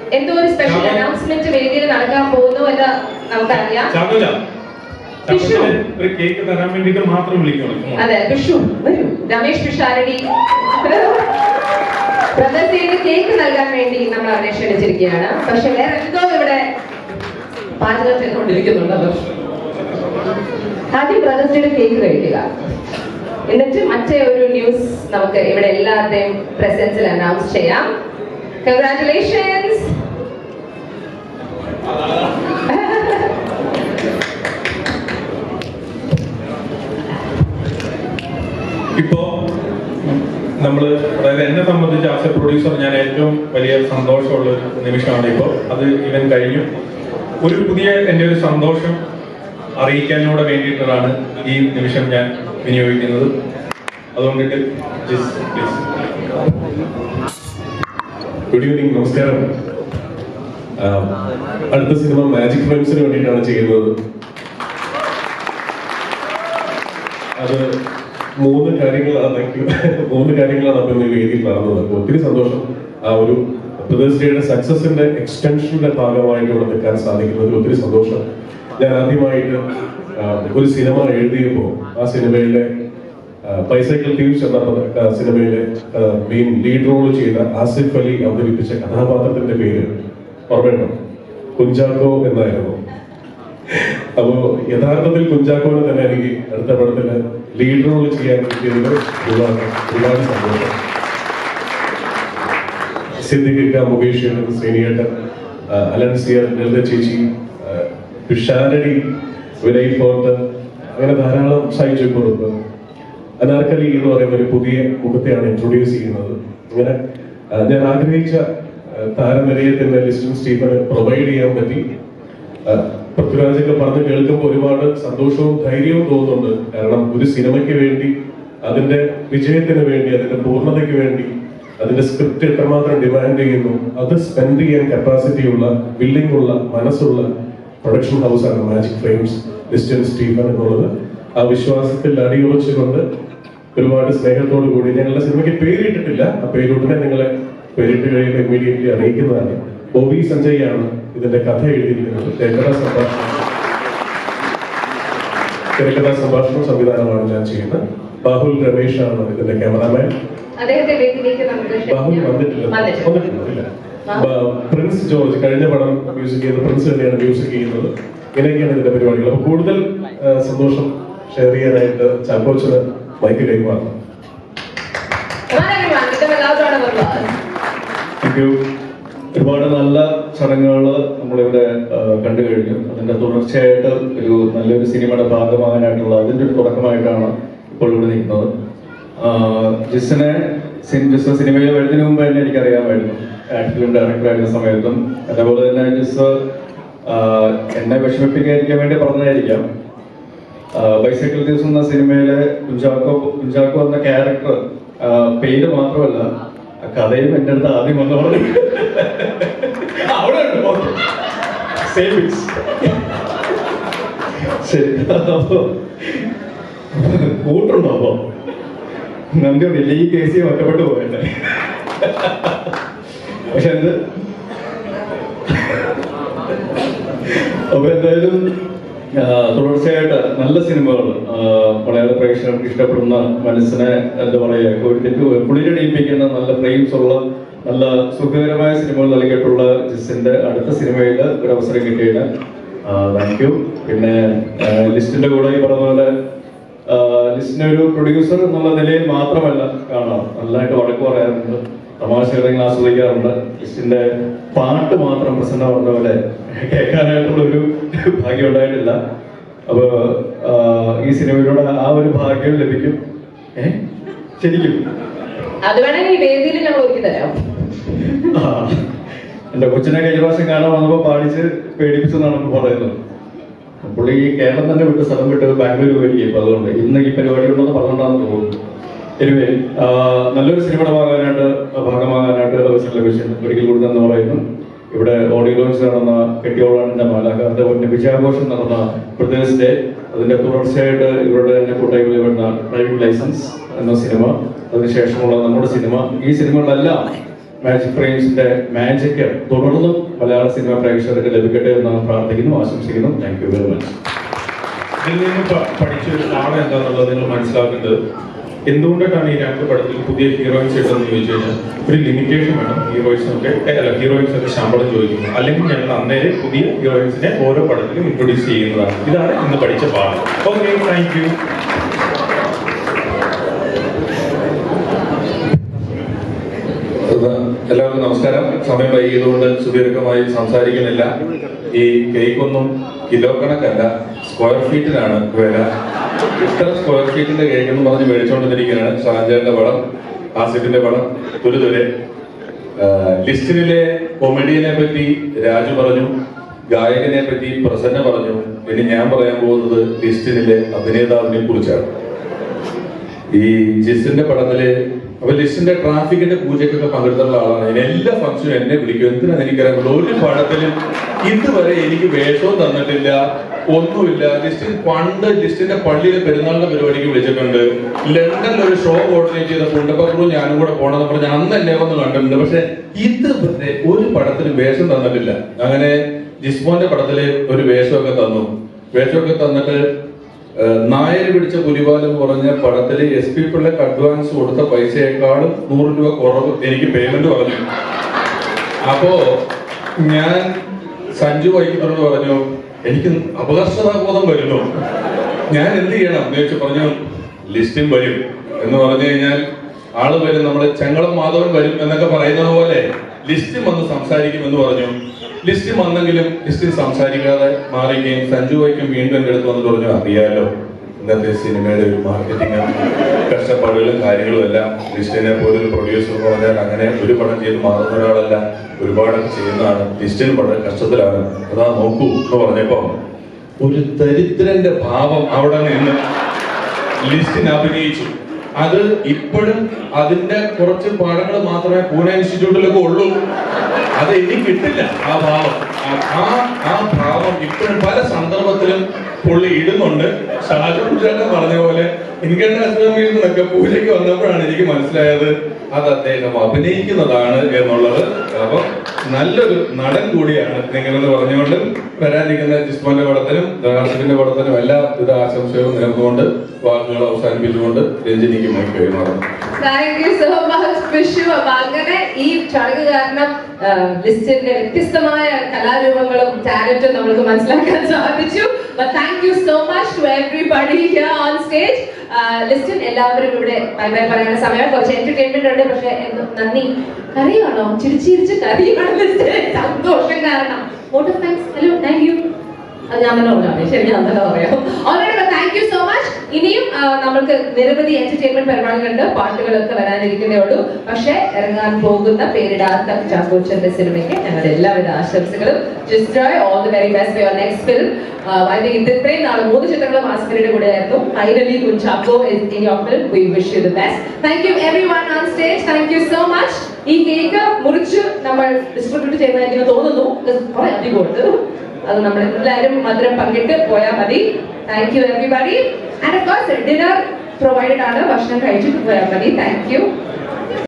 എന്തോ ഒരു special Chacko. Announcement വേദിയിൽ നടക്കാൻ പോകുന്നു എന്ന് നമുക്കറിയാം ചാക്കോല വിഷു. ചാക്കോച്ചന് ഒരു കേക്ക് തരാൻ വേണ്ടിയിട്ട് മാത്രം വിളിക്കണം അതെ വിഷു വരൂ രമേഷ് പിഷാരടി ബ്രദർസിന് കേക്ക് നൽകാൻ വേണ്ടി നമ്മൾ അവരെ ക്ഷണിച്ചിരിക്കുകയാണ് പക്ഷെ വേറെ എന്തോ ഇവിടെ പാചകം ചെയ്തുകൊണ്ടിരിക്കുന്നുണ്ട് അവർ ആദ്യം ബ്രദർസ് ഡേയുടെ കേക്ക് കഴിക്കുക എന്നിട്ട് മറ്റേ ഒരു ന്യൂസ് നമുക്ക് ഇവിടെ എല്ലാവരുടെയും പ്രസൻസിൽ അനൗൺസ് ചെയ്യാം കൺഗ്രാറ്റുലേഷൻസ് ഇപ്പോ നമ്മള് അതായത് എന്നെ സംബന്ധിച്ച് ആസ് എ പ്രൊഡ്യൂസർ ഞാൻ ഏറ്റവും വലിയ സന്തോഷമുള്ള ഒരു നിമിഷമാണ് ഇപ്പോ അത് ഇവൻ കഴിഞ്ഞു ഒരു പുതിയ എന്റെ ഒരു സന്തോഷം അറിയിക്കാനൂടെ വേണ്ടിയിട്ടാണ് ഈ നിമിഷം ഞാൻ വിനിയോഗിക്കുന്നത് അതുകൊണ്ടിട്ട് ജിസ് പ്ലീസ് ഗുഡ് ഈവനിങ് നമസ്കാരം ആം, അടുത്ത സിനിമ മാജിക് ഫ്രെയിംസിന് വേണ്ടിയിട്ടാണ് ചെയ്യുന്നത് അത് മൂന്ന് കാര്യങ്ങളാണ് thank you. മൂന്ന് കാര്യങ്ങളാണ് അപ്പൊ ഇന്ന് ഈ വേദിയിൽ നടന്നത് അപ്പൊ ഒത്തിരി സന്തോഷം ആ ഒരു ബ്രദേഴ്സ് ഡേയുടെ സക്സസിന്റെ എക്സ്റ്റൻഷന്റെ ഭാഗമായിട്ട് ഇവിടെ നിൽക്കാൻ സാധിക്കുന്നതിൽ ഒത്തിരി സന്തോഷം ഞാൻ ആദ്യമായിട്ട് ആ, ഒരു സിനിമ എഴുതിയപ്പോൾ ആ സിനിമയിലെ ബൈസൈക്കിൾ തീവ്സ് എന്ന പദ- ആ, സിനിമയിലെ മെയിൻ ലീഡ് റോൾ ചെയ്ത ആസിഫ് അലി അവതരിപ്പിച്ച കഥാപാത്രത്തിന്റെ പേര് ഓർമ്മയുണ്ടോ കുഞ്ചാക്കോ എന്നായിരുന്നു അപ്പോ യഥാർത്ഥത്തിൽ കുഞ്ചാക്കോനെ തന്നെ എനിക്ക് അടുത്ത പടത്തില് ലീഡ് റോൾ ചെയ്യാൻ കിട്ടിയതിൽ ഒരുപാട് ഒരുപാട് സന്തോഷം സിദ്ദിഖിക്ക മുകേഷ് ഏട്ടൻ, ശ്രീനിയേട്ടൻ ആ, അലൻ സിയർ ലളിത ചേച്ചി ആ, പിഷാരടി വിനയ് ഫോർട്ട് അങ്ങനെ ധാരാളം സാഹിത്യ കുറിപ്പ് അനാർക്കലി എന്ന് പറയുന്ന ഒരു പുതിയ മുഖത്തെയാണ് ഇൻട്രൊഡ്യൂസ് ചെയ്യുന്നത് ഇങ്ങനെ ആ, ഞാൻ ആഗ്രഹിച്ച ആ, താരനിരയെ തന്നെ ലിസ്റ്റും സ്റ്റീഫന് പ്രൊവൈഡ് ചെയ്യാൻ പറ്റി ആ, പൃഥ്വിരാജൊക്കെ പറഞ്ഞ് കേൾക്കുമ്പോൾ ഒരുപാട് സന്തോഷവും ധൈര്യവും തോന്നുന്നുണ്ട് കാരണം ഒരു സിനിമയ്ക്ക് വേണ്ടി അതിന്റെ വിജയത്തിന് വേണ്ടി അതിന്റെ പൂർണ്ണതയ്ക്ക് വേണ്ടി അതിന്റെ സ്ക്രിപ്റ്റ് എത്രമാത്രം ഡിമാൻഡ് ചെയ്യുന്നു അത് സ്പെൻഡ് ചെയ്യാൻ കപ്പാസിറ്റി ഉള്ള വില്ലിംഗ് ഉള്ള മനസ്സുള്ള പ്രൊഡക്ഷൻ ഹൗസാണ് മാജിക് ഫ്രെയിംസ് ലിസ്റ്റൻ സ്റ്റീഫൻ എന്നുള്ളത് ആ വിശ്വാസത്തിൽ അടിയുറച്ചുകൊണ്ട് ഒരുപാട് സ്നേഹത്തോടു കൂടി ഞങ്ങളുടെ സിനിമയ്ക്ക് പേരിട്ടിട്ടില്ല ആ പേരുടനെ നിങ്ങളെ പേരിട്ട് കഴിയുമ്പോൾ ഇമ്മീഡിയറ്റ്ലി അറിയിക്കുന്നതാണ് ബോബി സഞ്ജയ് ആണ് ഇതിന്റെ കഥ എഴുതിയിരിക്കുന്നത് തിരക്കഥാ സംഭാഷണം തിരക്കഥാ സംഭാഷണം സംവിധാനമാണ് ഞാൻ ചെയ്യുന്നത് ബാഹുൽ രമേശ് ആണ് ഇതിന്റെ ക്യാമറാമാൻ അദ്ദേഹത്തെ വേദിയിലേക്ക് നമുക്ക് ബാഹുൽ ക്ഷണിക്കാം. വന്നിട്ടില്ല വന്നിട്ടില്ല. വന്നിട്ടില്ല ബ- പ്രിൻസ് ജോർജ് കഴിഞ്ഞ പടം മ്യൂസിക് ചെയ്ത പ്രിൻസ് തന്നെയാണ് മ്യൂസിക് ചെയ്യുന്നത് ഇങ്ങനെയൊക്കെയാണ് ഇതിന്റെ പരിപാടികൾ അപ്പൊ കൂടുതൽ ആ, സന്തോഷം ഷെയർ ചെയ്യാനായിട്ട് ചാക്കോച്ചന് മൈക്ക് കൈമാറണം Come on, everyone, give them a loud round of applause. Thank you. ഒരുപാട് നല്ല ചടങ്ങുകൾ നമ്മളിവിടെ ആ, കണ്ടു കഴിഞ്ഞു അതിന്റെ തുടർച്ചയായിട്ട് ഒരു നല്ലൊരു സിനിമയുടെ ഭാഗമാകാനായിട്ടുള്ള അതിന്റെ ഒരു തുടക്കമായിട്ടാണ് ഇപ്പോൾ ഇവിടെ നിൽക്കുന്നത് ആ, ജിസിനെ സിൻ- ജിസ് സിനിമയിൽ വരുന്നതിന് മുമ്പ് തന്നെ എനിക്കറിയാമായിരുന്നു ആക്ട് ഫിലിം ഡയറക്ടറായിരുന്ന സമയത്തും അതേപോലെ തന്നെ ജിസ് ആ, എന്നെ വിഷമിപ്പിക്കാതിരിക്കാൻ വേണ്ടി പറഞ്ഞതായിരിക്കാം ബൈസൈക്കിൾ ദിവസം എന്ന സിനിമയിലെ കുഞ്ചാക്കോ കുഞ്ചാക്കോ എന്ന ക്യാരക്ടർ പേര് മാത്രമല്ല ആ കഥയും എൻ്റെ അടുത്ത് ആദ്യം വന്നു പറഞ്ഞു അവിടെ ഉണ്ടോ സേവിങ്സ് ശരി അപ്പോ കൂട്ടുണ്ടോ അപ്പോ നമുക്ക് വലിയ ഈ കേസിൽ ഒറ്റപ്പെട്ടു പോയല്ലേ പക്ഷെ എന്ത് അപ്പൊ എന്തായാലും ആ, തുടർച്ചയായിട്ട് നല്ല സിനിമകൾ മലയാള പ്രേക്ഷകർക്ക് ഇഷ്ടപ്പെടുന്ന മനസ്സിനെ എന്താ പറയുക കോരിത്തെറ്റ് കുളിരടിയിപ്പിക്കുന്ന നല്ല ഫ്രെയിംസ് ഉള്ള നല്ല സുഖകരമായ സിനിമകൾ നൽകിയിട്ടുള്ള ജിസിന്റെ അടുത്ത സിനിമയിൽ ഒരു അവസരം കിട്ടിയത് താങ്ക് യു പിന്നെ ആ, ലിസ്റ്റിന്റെ കൂടെ ഈ പറഞ്ഞ പോലെ ആ, ലിസ്റ്റിനെ ഒരു പ്രൊഡ്യൂസർ എന്നുള്ള നിലയിൽ മാത്രമല്ല കാണാം നല്ലതായിട്ട് വഴക്ക് പറയാറുണ്ട് തമാശകളെങ്കിലും ആസ്വദിക്കാറുണ്ട് ലിസ്റ്റിന്റെ പാട്ട് മാത്രം പ്രസന്റ് പറഞ്ഞ പോലെ കേൾക്കാനായിട്ടുള്ള ഒരു ഭാഗ്യം ഉണ്ടായിട്ടില്ല അപ്പൊ ആ, ഈ സിനിമയിലൂടെ ആ ഒരു ഭാഗ്യം ലഭിക്കും ഏ ശരിക്കും അത് വേണമെങ്കിൽ ഈ വേദിയിൽ ഞങ്ങൾ ഒരുക്കി തരാം ആ, എന്റെ കൊച്ചിനെ കഴിഞ്ഞ പ്രാവശ്യം കാണാൻ വന്നപ്പോ പാടിച്ച് പേടിപ്പിച്ചെന്നാണ് ഇപ്പൊ പറയുന്നത് പുള്ളി ഈ കേരളം തന്നെ വിട്ട് സ്ഥലം വിട്ട് ബാംഗ്ലൂർ വരികയും ഇപ്പൊ അതുകൊണ്ട് ഇന്ന് ഈ പരിപാടി ഉണ്ടെന്ന് പറഞ്ഞുകൊണ്ടാന്ന് തോന്നുന്നു എനിവേ നല്ലൊരു സിനിമയുടെ ഭാഗമാകാനായിട്ട് ഭാഗമാകാനായിട്ട് അവസരം ലഭിച്ചു ഒരിക്കൽ കൂടി എന്ന് പറയുന്നു ഇവിടെ ഓഡിയോ ലോഞ്ച് നടന്ന കെട്ടിയോളാണിന്റെ മാലാഖ അതേപോലെ വിജയാഘോഷം നടന്ന പ്രദേശ് ഡേ അതിന്റെ തുടർച്ചയായിട്ട് ഇവരുടെ തന്നെ കൂട്ടായ്മയിൽ വരുന്ന ഡ്രൈവിംഗ് ലൈസൻസ് എന്ന സിനിമ അതിനുശേഷമുള്ള നമ്മുടെ സിനിമ ഈ സിനിമകളെല്ലാം മാജിക് ഫ്രെയിംസിന്റെ മാജിക് തുടർന്നും മലയാള സിനിമ പ്രേക്ഷകർക്ക് ലഭിക്കട്ടെ എന്ന് പ്രാർത്ഥിക്കുന്നു ആശംസിക്കുന്നു താങ്ക് യു വെരി മച്ച് ഇതിൽ നിന്ന് പ- പഠിച്ച ഒരു പാഠം എന്താണെന്നുള്ളത് നിങ്ങൾ മനസ്സിലാക്കേണ്ടത് എന്തുകൊണ്ടിട്ടാണ് ഈ രണ്ട് പടത്തിൽ പുതിയ ഹീറോയിൻസ് ഇട്ടെന്ന് ചോദിച്ചു കഴിഞ്ഞാൽ ഒരു ലിമിറ്റേഷൻ വേണം ഹീറോയിൻസിനൊക്കെ അല്ല ഹീറോയിൻസൊക്കെ ശമ്പളം ചോദിക്കുന്നത് അല്ലെങ്കിൽ ഞങ്ങൾ അന്നേരെ പുതിയ ഹീറോയിൻസിനെ ഓരോ പടത്തിലും ഇൻട്രൊഡ്യൂസ് ചെയ്യുന്നതാണ് ഇതാണ് ഇന്ന് പഠിച്ച പാഠം ഓക്കെ താങ്ക് യു എല്ലാവർക്കും നമസ്കാരം സമയം വൈകിയതുകൊണ്ട് സുദീർഘമായി സംസാരിക്കുന്നില്ല ഈ കേക്കൊന്നും കിലോ കണക്കല്ല സ്ക്വയർ ഫീറ്റിനാണ് വില ഇത്ര സ്ക്വയർ ഫീറ്റിന്റെ കേക്ക് എന്ന് പറഞ്ഞ് മേടിച്ചുകൊണ്ടിരിക്കുകയാണ് ഷാജാന്റെ പടം ആസിഫിന്റെ പടം തുരുതുരെ ലിസ്റ്റിനിലെ കൊമഡിയനെ പറ്റി രാജു പറഞ്ഞു ഗായകനെ പറ്റി പ്രസന്ന പറഞ്ഞു ഇനി ഞാൻ പറയാൻ പോകുന്നത് ലിസ്റ്റിനിലെ അഭിനേതാവിനെ കുറിച്ചാണ് ഈ ജിസിന്റെ പടത്തില് അപ്പൊ ലിസ്റ്റിന്റെ ട്രാഫിക്കിന്റെ പൂജയ്ക്കൊക്കെ പങ്കെടുത്തുള്ള ആളാണ് ഞാൻ എല്ലാ ഫംഗ്ഷനും എന്നെ വിളിക്കും എന്തിനാന്ന് എനിക്കറിയാം ഒരു പടത്തിലും ഇതുവരെ എനിക്ക് വേഷവും തന്നിട്ടില്ല ഒന്നുമില്ല ലിസ്റ്റിൻ പണ്ട് ലിസ്റ്റിന്റെ പള്ളിയിലെ പെരുന്നാളിന്റെ പരിപാടിക്ക് വിളിച്ചിട്ടുണ്ട് ലണ്ടനിൽ ഒരു ഷോ കോർഡിനേറ്റ് ചെയ്ത പുണ്ടപ്പക്രവും ഞാനും കൂടെ പോണെന്ന് പറഞ്ഞ് അന്ന് എന്നെ വന്ന് കണ്ടിട്ടുണ്ട് പക്ഷെ ഇതുവരെ ഒരു പടത്തിലും വേഷം തന്നിട്ടില്ല അങ്ങനെ ജിസ്മോന്റെ പടത്തില് ഒരു വേഷമൊക്കെ തന്നു വേഷമൊക്കെ തന്നിട്ട് ഏഹ് നായര് പിടിച്ച പുലിപാലം കുറഞ്ഞ പടത്തില് എസ് പി പിള്ളക്ക് അഡ്വാൻസ് കൊടുത്ത പൈസയെക്കാളും നൂറ് രൂപ കുറവ് എനിക്ക് പേയ്മെന്റ് പറഞ്ഞു അപ്പോ ഞാൻ സഞ്ജു വൈകിട്ടോട് പറഞ്ഞു എനിക്ക് അപകർഷതാബോധം വരുന്നു ഞാൻ എന്ത് ചെയ്യണം എന്ന് ചോദിച്ചു പറഞ്ഞു ലിസ്റ്റും വരും എന്ന് പറഞ്ഞു കഴിഞ്ഞാൽ ആള് വരും നമ്മുടെ ചെങ്കളം മാധവൻ വരും എന്നൊക്കെ പറയുന്നത് പോലെ ലിസ്റ്റും വന്ന് സംസാരിക്കും എന്ന് പറഞ്ഞു ലിസ്റ്റ് വന്നെങ്കിലും ലിസ്റ്റിൽ സംസാരിക്കാതെ മാറുകയും സഞ്ജു വൈക്കും വീണ്ടും എൻ്റെ അടുത്ത് വന്ന് പറഞ്ഞു അറിയാലോ ഇന്നത്തെ സിനിമയുടെ ഒരു മാർക്കറ്റിംഗ് കഷ്ടപ്പാടുകളും കാര്യങ്ങളും എല്ലാം ലിസ്റ്റിനെ പോലെ ഒരു പ്രൊഡ്യൂസർ പറഞ്ഞാൽ അങ്ങനെ ഒരു പടം ചെയ്ത് മാറുന്ന ഒരാളല്ല ഒരുപാടൊക്കെ ചെയ്യുന്നതാണ് ലിസ്റ്റിന് വളരെ കഷ്ടത്തിലാണ് അതാ നോക്കൂ എന്ന് പറഞ്ഞപ്പോ ഒരു ദരിദ്രന്റെ ഭാവം അവിടെ നിന്ന് ലിസ്റ്റിന് അഭിനയിച്ചു അത് ഇപ്പോഴും അതിന്റെ കുറച്ച് പാഠങ്ങൾ മാത്രമേ പൂനെ ഇൻസ്റ്റിറ്റ്യൂട്ടിലൊക്കെ ഉള്ളൂ അത് ഇനി കിട്ടില്ല ആ ഭാവം ആ- ആ ആ ഭാവം ഇപ്പോഴും പല സന്ദർഭത്തിലും പുള്ളി ഇടുന്നുണ്ട് ഷാജു ചേട്ടൻ പറഞ്ഞ പോലെ ഇൻകണ്ടാസ്വാമിയിൽ നിന്നൊക്കെ പൂജയ്ക്ക് വന്നപ്പോഴാണ് എനിക്ക് മനസ്സിലായത് അത് അദ്ദേഹം അഭിനയിക്കുന്നതാണ് എന്നുള്ളത് അപ്പൊ നല്ലൊരു നടൻ കൂടിയാണ് നിങ്ങളെന്ന് പറഞ്ഞുകൊണ്ട് വരാനിരിക്കുന്ന ജിസ്മോന്റെ പടത്തിനും ദാസിന്റെ പടത്തിനും എല്ലാ വിധ ആശംസകളും നേർന്നുകൊണ്ട് വാക്കുകൾ അവസാനിപ്പിച്ചുകൊണ്ട് രഞ്ജിനിക്ക് മൈക്ക് കൈമാറുന്നു thank you so much Vishu അപ്പൊ അങ്ങനെ ഈ ചടങ്ങ് കാരണം ലിസ്റ്റിന്റെ വ്യത്യസ്തമായ കലാരൂപങ്ങളും ടാലന്റും നമുക്ക് മനസ്സിലാക്കാൻ സാധിച്ചു thank you so much to everybody here on stage Listin എല്ലാവരും ഇവിടെ ബൈ ബൈ പറയുന്ന സമയം കുറച്ച് എന്റർടൈൻമെന്റ് ഉണ്ട് പക്ഷെ എന്ത് നന്ദി കറിയാണോ ചിരിച്ചിരിച്ച് കറിയാണ് ലിസ്റ്റ് സന്തോഷം കാരണം vote of thanks hello thank you അത് ഞാൻ തന്നെ പറഞ്ഞാൽ ശരി ഞാൻ തന്നെ പറയാം already thank you so much ഇനിയും ആ, നമ്മൾക്ക് നിരവധി എന്റർടൈൻമെന്റ് പരിപാടികളുണ്ട് പാട്ടുകളൊക്കെ വരാനിരിക്കുന്നേ ഉള്ളൂ പക്ഷെ ഇറങ്ങാൻ പോകുന്ന പേരിടാത്ത ചാക്കോച്ചന്റെ സിനിമയ്ക്ക് ഞങ്ങളുടെ എല്ലാവിധ ആശംസകളും ജിസ്ട്രോയ് all the very best for your next film I think ഇത് ഇത്രയും നാൾ മൂന്ന് ചിത്രങ്ങളും ആസ്കറിയുടെ കൂടെ ആയിരുന്നു finally Kunchacko in your film we wish you the best thank you everyone on stage thank you so much ഈ കേക്ക് മുറിച്ച് നമ്മൾ ഡിസ്ട്രിബ്യൂട്ട് ചെയ്യുന്നത് എനിക്ക് തോന്നുന്നു കുറെ അധികം ഉണ്ട് അത് നമ്മൾ എല്ലാവരും മധുരം പങ്കിട്ട് പോയാൽ മതി thank you everybody and of course dinner provided ആണ് ഭക്ഷണം കഴിച്ചിട്ട് പോയാൽ മതി താങ്ക് യു